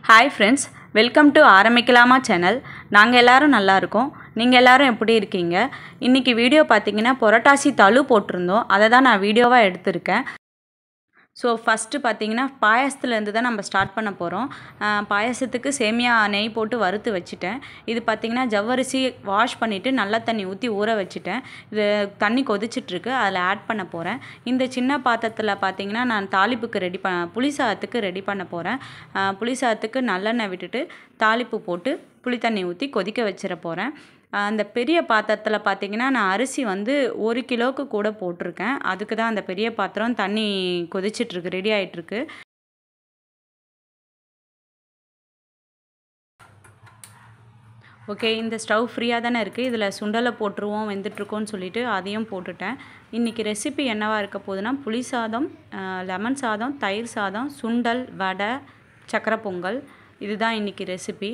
hi friends welcome to ஆரம்பிக்கலாமா channel நாங்கள் எல்லாரும் நல்லா இருக்கோம் நீங்கள் எல்லாரும் எப்படி இருக்கீங்க இன்றைக்கி வீடியோ பார்த்தீங்கன்னா புரட்டாசி தழு போட்டிருந்தோம் அதை தான் நான் வீடியோவாக எடுத்திருக்கேன் ஸோ ஃபஸ்ட்டு பார்த்தீங்கன்னா பாயாசத்துலேருந்து தான் நம்ம ஸ்டார்ட் பண்ண போகிறோம் பாயாசத்துக்கு சேமியா நெய் போட்டு வறுத்து வச்சுட்டேன் இது பார்த்திங்கன்னா ஜவ்வரிசி வாஷ் பண்ணிவிட்டு நல்ல தண்ணி ஊற்றி ஊற வச்சுட்டேன் இது தண்ணி கொதிச்சிட்ருக்கு அதில் ஆட் பண்ண போகிறேன் இந்த சின்ன பாத்திரத்தில் பார்த்தீங்கன்னா நான் தாளிப்புக்கு ரெடி ப புளி சாதத்துக்கு ரெடி பண்ண போகிறேன் புளி சாதத்துக்கு நல்லெண்ணெய் விட்டுட்டு தாளிப்பு போட்டு புளி தண்ணி ஊற்றி கொதிக்க வச்சிட போகிறேன் அந்த பெரிய பாத்திரத்தில் பார்த்தீங்கன்னா நான் அரிசி வந்து ஒரு கிலோவுக்கு கூட போட்டிருக்கேன் அதுக்கு தான் அந்த பெரிய பாத்திரம் தண்ணி கொதிச்சிட்ருக்கு ரெடி ஆகிட்டுருக்கு ஓகே இந்த ஸ்டவ் ஃப்ரீயாக தானே இருக்குது இதில் சுண்டலை போட்டுருவோம் வெந்துட்டுருக்கோன்னு சொல்லிட்டு அதையும் போட்டுட்டேன் இன்றைக்கி ரெசிபி என்னவாக இருக்க போகுதுன்னா புளி சாதம் லெமன் சாதம் தயிர் சாதம் சுண்டல் வடை சக்கரை பொங்கல் இதுதான் இன்றைக்கி ரெசிபி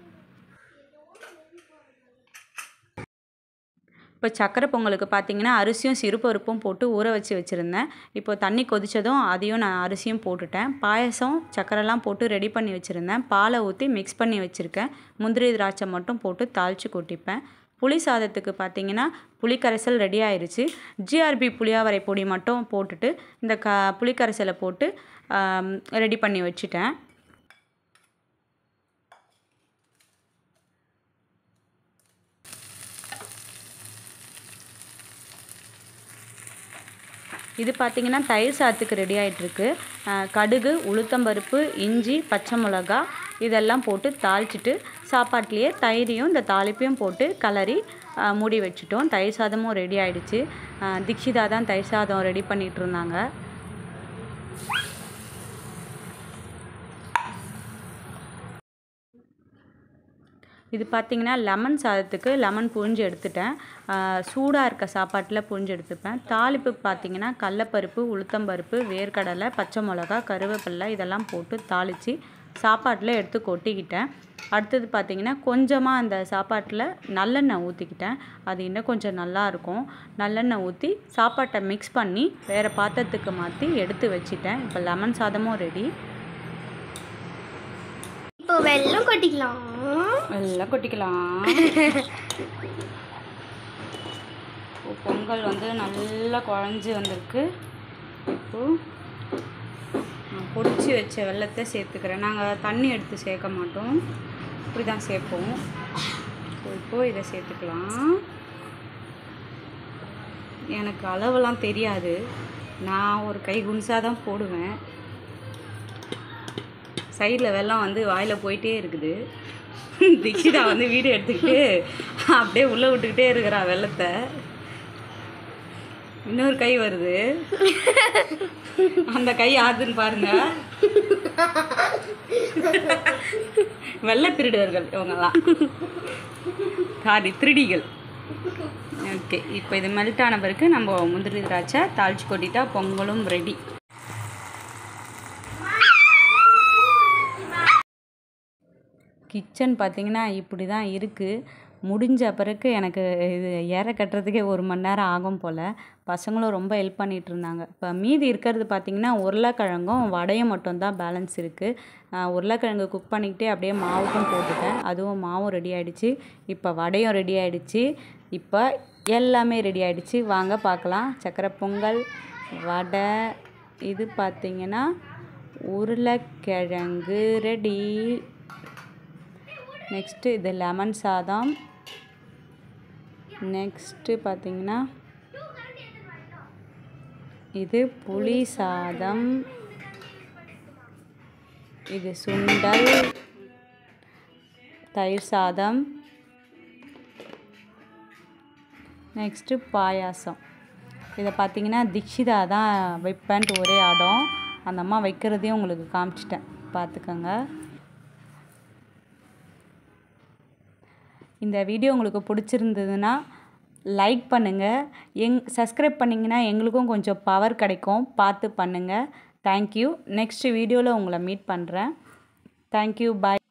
இப்போ சக்கரை பொங்கலுக்கு பார்த்தீங்கன்னா அரிசியும் சிறுபருப்பும் போட்டு ஊற வச்சு வச்சுருந்தேன் இப்போ தண்ணி கொதித்ததும் அதையும் நான் அரிசியும் போட்டுட்டேன் பாயசம் சக்கரைலாம் போட்டு ரெடி பண்ணி வச்சுருந்தேன் பாலை ஊற்றி மிக்ஸ் பண்ணி வச்சுருக்கேன் முந்திரி திராட்சை மட்டும் போட்டு தாளித்து கொட்டிப்பேன் புளி சாதத்துக்கு பார்த்தீங்கன்னா புளிக்கரைசல் ரெடி ஆயிடுச்சு ஜிஆர்பி புளியாவரை பொடி மட்டும் போட்டுட்டு இந்த க புளிக்கரைசலை போட்டு ரெடி பண்ணி வச்சுட்டேன் இது பார்த்திங்கன்னா தயிர் சாத்துக்கு ரெடி ஆகிட்டுருக்கு கடுகு உளுத்தம்பருப்பு இஞ்சி பச்சை மிளகா இதெல்லாம் போட்டு தாளிச்சிட்டு சாப்பாட்லேயே தயிரையும் இந்த தாளிப்பையும் போட்டு கலரி மூடி வச்சுட்டோம் தயிர் சாதமும் ரெடி ஆகிடுச்சு திக்ஷிதா தான் தயிர் சாதம் ரெடி பண்ணிகிட்டு இருந்தாங்க இது பார்த்திங்கன்னா லெமன் சாதத்துக்கு லெமன் புழிஞ்சு எடுத்துட்டேன் சூடாக இருக்க சாப்பாட்டில் புழிஞ்சு எடுத்துப்பேன் தாளிப்பு பார்த்திங்கன்னா கடலப்பருப்பு உளுத்தம்பருப்பு வேர்க்கடலை பச்சை மிளகா கருவேப்பில்லை இதெல்லாம் போட்டு தாளித்து சாப்பாட்டில் எடுத்து கொட்டிக்கிட்டேன் அடுத்தது பார்த்திங்கன்னா கொஞ்சமாக அந்த சாப்பாட்டில் நல்லெண்ணெய் ஊற்றிக்கிட்டேன் அது இன்னும் கொஞ்சம் நல்லாயிருக்கும் நல்லெண்ணெய் ஊற்றி சாப்பாட்டை மிக்ஸ் பண்ணி வேறு பாத்திரத்துக்கு மாற்றி எடுத்து வச்சிட்டேன் இப்போ லெமன் சாதமும் ரெடி இப்போ வெல்லம் கொட்டிக்கலாம் எல்லாம் கொட்டிக்கலாம் பொங்கல் வந்து நல்லா குழஞ்சி வந்திருக்கு இப்போது பொடிச்சு வச்ச வெள்ளத்தை சேர்த்துக்கிறேன் நாங்கள் தண்ணி எடுத்து சேர்க்க மாட்டோம் இப்படி தான் சேர்ப்போம் இப்போது இதை சேர்த்துக்கலாம் எனக்கு அளவெல்லாம் தெரியாது நான் ஒரு கை குன்சாக தான் போடுவேன் சைடில் வெள்ளம் வந்து வாயில் போயிட்டே இருக்குது திக்ஷிதா வந்து வீடு எடுத்துக்கிட்டு அப்படியே உள்ளே விட்டுக்கிட்டே இருக்கிறா வெள்ளத்தை இன்னொரு கை வருது அந்த கை யாருதுன்னு பாருங்க வெள்ளை திருடர்கள் இவங்கெல்லாம் சாரி திருடிகள் ஓகே இப்போ இது மெல்ட் ஆன பிறகு நம்ம முந்திரி திராட்சை தாளிச்சு கொட்டிட்டா பொங்கலும் ரெடி கிச்சன் பார்த்திங்கன்னா இப்படி தான் இருக்குது முடிஞ்ச பிறகு எனக்கு இது ஏற கட்டுறதுக்கே ஒரு மணி நேரம் ஆகும் போல் பசங்களும் ரொம்ப ஹெல்ப் பண்ணிகிட்டு இருந்தாங்க இப்போ மீதி இருக்கிறது பார்த்திங்கன்னா உருளைக்கிழங்கும் வடையும் மட்டும்தான் பேலன்ஸ் இருக்குது உருளைக்கிழங்கு குக் பண்ணிக்கிட்டே அப்படியே மாவுக்கும் போட்டுட்டேன் அதுவும் மாவும் ரெடி ஆகிடுச்சு இப்போ வடையும் ரெடி ஆகிடுச்சு இப்போ எல்லாமே ரெடி ஆகிடுச்சு வாங்க பார்க்கலாம் சக்கரை பொங்கல் வடை இது பார்த்திங்கன்னா உருளைக்கிழங்கு ரெடி நெக்ஸ்ட்டு இது லெமன் சாதம் நெக்ஸ்ட்டு பார்த்திங்கன்னா இது புளி சாதம் இது சுண்டல் தயிர் சாதம் நெக்ஸ்ட்டு பாயாசம் இதை பார்த்திங்கன்னா திக்ஷிதா தான் வைப்பேன்ட்டு ஒரே ஆடம் அந்த அம்மா வைக்கிறதையும் உங்களுக்கு காமிச்சிட்டேன் பார்த்துக்கோங்க இந்த வீடியோ உங்களுக்கு பிடிச்சிருந்ததுன்னா லைக் பண்ணுங்கள் எங் சப்ஸ்கிரைப் பண்ணிங்கன்னா எங்களுக்கும் கொஞ்சம் பவர் கிடைக்கும் பார்த்து பண்ணுங்கள் தேங்க்யூ நெக்ஸ்ட் வீடியோவில் உங்களை மீட் பண்ணுறேன் தேங்க்யூ பாய்